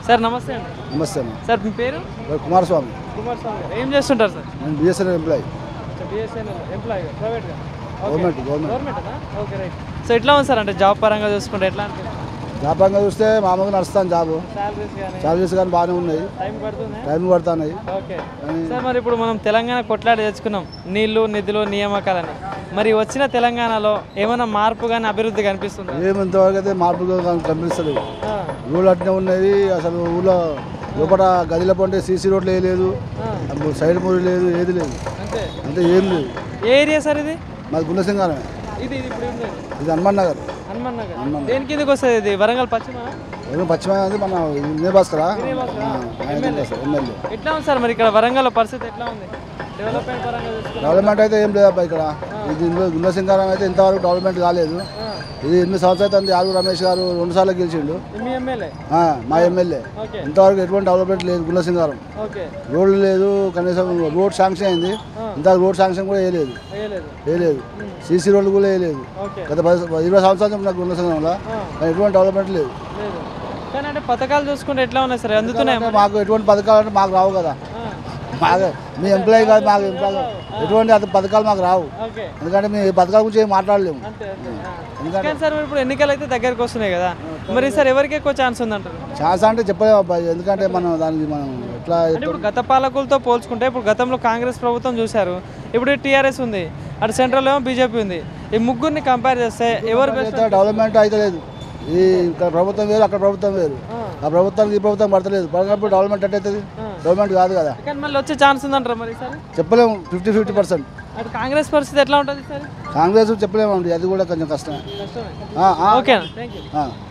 Sir నమస్తే అండి నమస్తే అన్న సార్ మీ పేరు నేను కుమారస్వామి కుమార్ స్వామి గారు. ఏం చేస్తుంటారు సార్ నేను బిఎస్ఎన్ఎల్ ఎంప్లాయీ బిఎస్ఎన్ఎల్ ఎంప్లాయీ ప్రైవేట్గా గవర్నమెంట్ గవర్నమెంట్ గవర్నమెంటా ఓకే రైట్ సో ఎట్లా ఉంది సార్ అంటే జాబ్ పరంగా చూసుకుంటే ఎట్లా అనిపిస్తుంది వ్యాపారంగా చూస్తే మామూలుగా నడుస్తాను జాబు సాలరీస్ కానీ చార్జెస్ కానీ బాగానే ఉన్నాయి టైం పడుతుంది టైం పడుతున్నాయి ఓకే సార్ మరి ఇప్పుడు మనం తెలంగాణ కొట్లాడి తెచ్చుకున్నాం నీళ్లు నిధులు నియామకాలని మరి వచ్చిన తెలంగాణలో ఏమైనా మార్పు కానీ అభివృద్ధి కనిపిస్తుందా ఏమి ఇంతవరకు అయితే మార్పులు కానీ కనిపిస్తలేవు ఆ, ఊళ్ళో అట్నే ఉన్నది అసలు ఊళ్ళో లోపల గదిలో పంటే సీసీ రోడ్లు ఏ లేదు అప్పుడు సైడ్ మూడు లేదు ఏది లేదు అంతే అంతే ఏం లేదు ఏ ఏరియా సార్ ఇది మాది గుణసింగారమే ఇది ఇది ఇప్పుడు ఉంది ఇది హనుమాన్ నగర్ హనుమాన్ నగర్ దేని కిందకి వస్తుంది ఇది వరంగల్ పశ్చిమ ఏమో పశ్చిమ అది మన వినయ్ భాస్కరా ఎమ్మెల్యే ఎట్లా ఉంది సార్ మరి ఇక్కడ వరంగల్ పరిస్థితి ఎట్లా ఉంది డెవలప్మెంట్ పరంగా చూసుకుంటే డెవలప్మెంట్ అయితే ఏం లేదబ్బా ఇక్కడ ఇది గుణసింగారం అయితే ఇంతవరకు డెవలప్మెంట్ కాలేదు ఇది ఎనిమిది సంవత్సరాలు తండ్రి ఆలు రమేష్ గారు రెండు సార్లు గెలిచిండు మీ ఎమ్మెల్యే ఆ, మా ఎమ్మెల్యే ఓకే ఇంతవరకు ఎటువంటి డెవలప్మెంట్ లేదు గుణసింగారం ఓకే రోడ్లు లేదు కనీసం రోడ్ శాంక్షన్ అయింది ఇంతవరకు రోడ్ శాంక్షన్ కూడా వేయలేదు వేయలేదు వేయలేదు సీసీ రోడ్లు కూడా వేయలేదు ఓకే గత పది ఇరవై సంవత్సరాల నుంచి నాకు గుణసింగరంలో కానీ ఎటువంటి డెవలప్మెంట్ లేదు లేదు కానీ అంటే పథకాలు చూసుకుంటే ఎట్లా ఉన్నాయి సార్ అందుతున్నాయి అంటే మాకు ఎటువంటి పథకాలు అంటే మాకు రావు కదా మాకు మీ ఎంప్లాయీ కాదు మాకు ఎంప్లాయీ ఎటువంటి అత- పథకాలు మాకు రావు ఓకే ఎందుకంటే మేము ఈ పథకాల గురించి ఏం మాట్లాడలేము అంతే అంతే ఆ. ఎందుకంటే కానీ సార్ మరి ఇప్పుడు ఎన్నికలు అయితే దగ్గరకు వస్తున్నాయి కదా మరి సార్ ఎవరికి ఎక్కువ ఛాన్స్ ఉందంటారు ఛాన్స్ అంటే చెప్పలేము అబ్బాయి ఎందుకంటే మనం దానికి మనం ఎట్లా అంటే ఇప్పుడు గత పాలకులతో పోల్చుకుంటే ఇప్పుడు గతంలో కాంగ్రెస్ ప్రభుత్వం చూశారు ఇప్పుడు టీఆర్ఎస్ ఉంది అటు సెంట్రల్ ఏమో బీజేపీ ఉంది ఈ ముగ్గురిని కంపేర్ చేస్తే ఎవరు బెస్ట్ డెవలప్మెంట్ అయితే లేదు ఈ ఇక్కడ ప్రభుత్వం వేరు అక్కడ ప్రభుత్వం వేరు ఆ ప్రభుత్వానికి ఈ ప్రభుత్వం పడతలేదు పడినప్పుడు డెవలప్మెంట్ అంటే అవుతుంది డెవలప్మెంట్ కాదు కదా కానీ మళ్ళీ వచ్చే ఛాన్స్ ఉందంటారు మరి సార్ చెప్పలేము ఫిఫ్టీ ఫిఫ్టీ పర్సెంట్ అటు కాంగ్రెస్ పరిస్థితి ఎట్లా ఉంటుంది సార్ కాంగ్రెస్ చెప్పలేము అండి అది కూడా కొంచెం కష్టమే కష్టమే ఆ, ఆ, ఓకే థ్యాంక్ యూ ఆ.